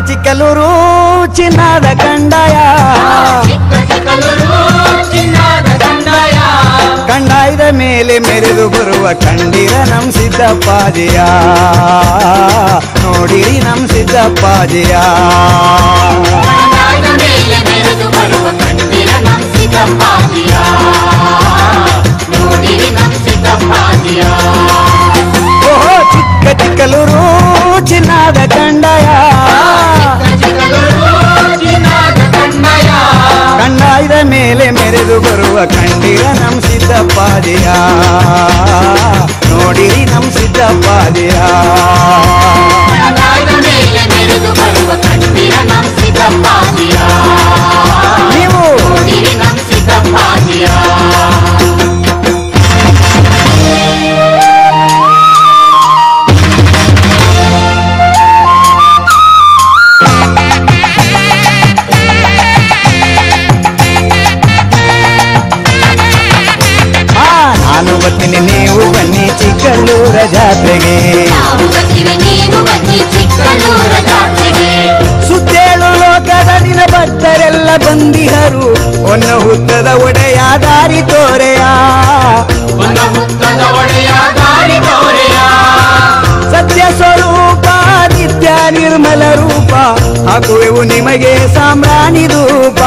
ಚಿಕ್ಕಲೂರು ಚಿನ್ನದ ಕಂಡಾಯ ಚಿಕ್ಕ ಚಿಕ್ಕಲೂರು ಚಿನ್ನದ ಕಂದಾಯ ಕಂಡಾಯದ ಮೇಲೆ ಮೆರೆದು ಬರುವ ಕಂಡಿರ ನಮ್ ಸಿದ್ದಪ್ಪಾಜಿಯ ನೋಡಿರಿ ನಮ್ ಸಿದ್ದಪ್ಪಾಜಿಯ ಕಂದಾಯದ ಮೇಲೆ ಮೆರೆದು ಬರುವ ಕಂದಿರ ನಮ್ ಸಿದ್ದಪ್ಪಾಜಿಯ ನೋಡಿರಿ ನಮ್ ಸಿದ್ದಪ್ಪಾಜಿಯ ಓಹೋ ಚಿಕ್ಕ ಚಿಕ್ಕಲೂರು ಚಿನ್ನದ ಕಂಡಾಯ ಚಿಕ್ಕ ಚಿಕ್ಕಲೂರು ಚಿನ್ನದ ಕಂದಾಯ ಕಂಡಾಯದ ಮೇಲೆ ಮೆರೆದು ಬರುವ ಕಂಡಿರ ನಮ್ ಸಿದ್ದಪ್ಪಾಜಿಯ ನೋಡಿರಿ ನಮ್ ಸಿದ್ದಪ್ಪಾಜಿಯ ಕಂದಾಯದ ಮೇಲೆ ಮೆರೆದು ಬರುವ ಕಂದಿರ ನಮ್ ಸಿದ್ದಪ್ಪಾಜಿಯ ನೀವು ನೋಡಿರಿ ನಮ್ ಸಿದ್ದಪ್ಪಾಜಿಯ ಆ ನಾನು ಬರ್ತೀನಿ ನೀವು ಬನ್ನಿ ಚಿಕ್ಕಲ್ಲೂರ ಜಾತ್ರೆಗೆ ನಾವು ಬರ್ತೀವಿ ನೀವು ಬನ್ನಿ ಚಿಕ್ಕಲೂರ ಜಾತ್ರೆಗೆ ಸುತ್ತೇಳು ಲೋಕದಲ್ಲಿನ ಭಕ್ತರೆಲ್ಲ ಬಂದಿಹರು ಒನ್ನ ಹುತ್ತದ ಒಡೆಯ ದಾರಿ ತೋರೆಯ ಒಂದು ಮುತ್ತದ ಒಡೆಯ ದಾರಿ ತೋರೆಯ ಸತ್ಯ ಸ್ವರೂಪ ನಿತ್ಯ ನಿರ್ಮಲ ರೂಪ ಹಾಕುವೆವು ನಿಮಗೆ ಸಾಮ್ರಾಣಿ ಧೂಪ